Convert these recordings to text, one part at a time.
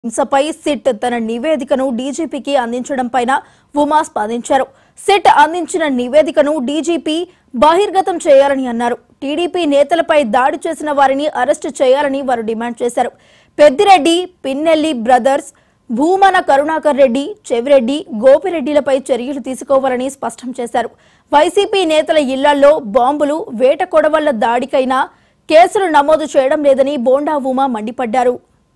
హింసపై SIT తన నివేదికను డీజీపీకి అందించడం పైన ఉమా స్పందించారు సిట్ అందించిన నివేదికను డీజీపీ బహిర్గతం చేయాలని అన్నారు టీడీపీ నేతలపై దాడి చేసిన వారిని అరెస్టు చేయాలని వారు డిమాండ్ చేశారు పెద్దిరెడ్డి పిన్నెల్లి బ్రదర్స్ భూమన కరుణాకర్ రెడ్డి చెవిరెడ్డి గోపిరెడ్డిలపై చర్యలు తీసుకోవాలని స్పష్టం చేశారు వైసీపీ నేతల ఇళ్లలో బాంబులు వేట కొడవళ్ల దాడికైనా కేసులు నమోదు చేయడం లేదని బోండా ఉమా మండిపడ్డారు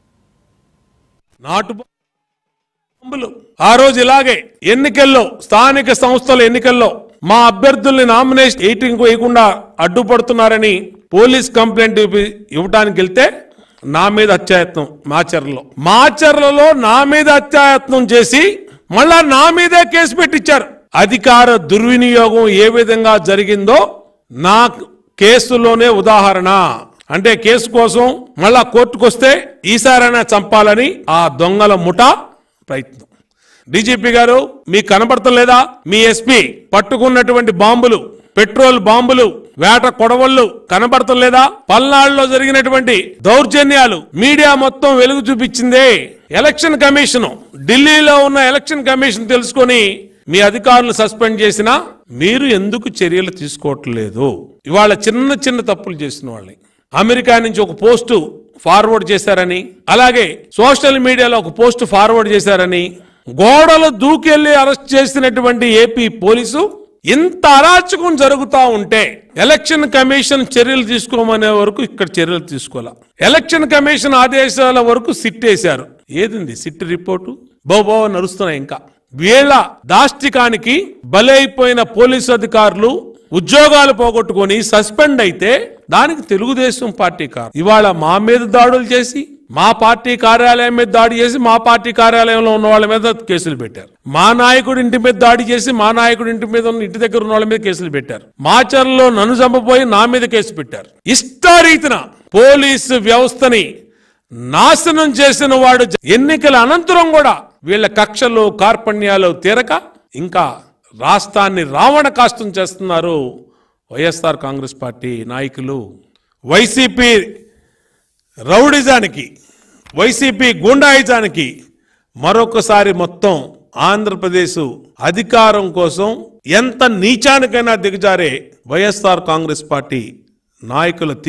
నాటు బాంబులు ఆ రోజు ఇలాగే ఎన్నికల్లో స్థానిక సంస్థల ఎన్నికల్లో మా అభ్యర్థుల్ని నామినేషన్ ఎయిటింగ్ వేయకుండా అడ్డుపడుతున్నారని పోలీస్ కంప్లైంట్ ఇవ్వి- ఇవ్వటానికి వెళ్తే నా మీద హత్యాయత్నం మాచర్లలో మాచర్లలో నా మీద హత్యాయత్నం చేసి మళ్ళా నా మీదే కేసు పెట్టించారు అధికార దుర్వినియోగం ఏ విధంగా జరిగిందో నా కేసులోనే ఉదాహరణ అంటే కేసు కోసం మళ్ళా కోర్టుకు వస్తే ఈసారైనా చంపాలని ఆ దొంగల ముఠా ప్రయత్నం డీజీపీ గారు మీకు కనబడటం లేదా మీ ఎస్పీ పట్టుకున్నటువంటి బాంబులు పెట్రోల్ బాంబులు వేట కొడవళ్ళు కనబడటం లేదా పల్నాడులో జరిగినటువంటి దౌర్జన్యాలు మీడియా మొత్తం వెలుగు చూపించిందే ఎలక్షన్ కమిషన్ ఢిల్లీలో ఉన్న ఎలక్షన్ కమిషన్ తెలుసుకొని మీ అధికారులు సస్పెండ్ చేసినా మీరు ఎందుకు చర్యలు తీసుకోవట్లేదు ఇవాళ చిన్న చిన్న తప్పులు చేసిన వాళ్ళని అమెరికా నుంచి ఒక పోస్టు ఫార్వర్డ్ చేశారని అలాగే సోషల్ మీడియాలో ఒక పోస్ట్ ఫార్వర్డ్ చేశారని గోడలు దూకెళ్లి అరెస్ట్ చేసినటువంటి ఏపీ పోలీసు ఇంత అరాచకం జరుగుతా ఉంటే ఎలక్షన్ కమిషన్ చర్యలు తీసుకోమనే వరకు ఇక్కడ చర్యలు తీసుకోవాల ఎలక్షన్ కమిషన్ ఆదేశాల వరకు సిట్ వేశారు ఏదింది సిట్ రిపోర్టు బోబో నడుస్తున్నాయి ఇంకా వీళ్ళ దాష్టికానికి బలైపోయిన పోలీసు అధికారులు ఉద్యోగాలు పోగొట్టుకొని సస్పెండ్ అయితే దానికి తెలుగుదేశం పార్టీ కారు ఇవాళ మా మీద దాడులు చేసి మా పార్టీ కార్యాలయం మీద దాడి చేసి మా పార్టీ కార్యాలయంలో ఉన్న వాళ్ళ మీద కేసులు పెట్టారు మా నాయకుడి ఇంటి మీద దాడి చేసి మా నాయకుడి ఇంటి మీద ఉన్న ఇంటి దగ్గర ఉన్న వాళ్ళ మీద కేసులు పెట్టారు మాచర్లో నన్ను చంపబోయి నా మీద కేసు పెట్టారు ఇష్టారీతిన పోలీసు వ్యవస్థని నాశనం చేసిన వాడు జ- ఎన్నికల అనంతరం కూడా వీళ్ళ కక్షలు కార్పణ్యాలు తీరక ఇంకా రాష్ట్రాన్ని రావణ కాష్టం చేస్తున్నారు వైఎస్ఆర్ కాంగ్రెస్ పార్టీ నాయకులు వైసీపీ రౌడిజానికి వైసీపీ గుండాయిజానికి మరొకసారి మొత్తం ఆంధ్రప్రదేశ్ అధికారం కోసం ఎంత నీచానికైనా దిగజారే వైఎస్ఆర్ కాంగ్రెస్ పార్టీ నాయకుల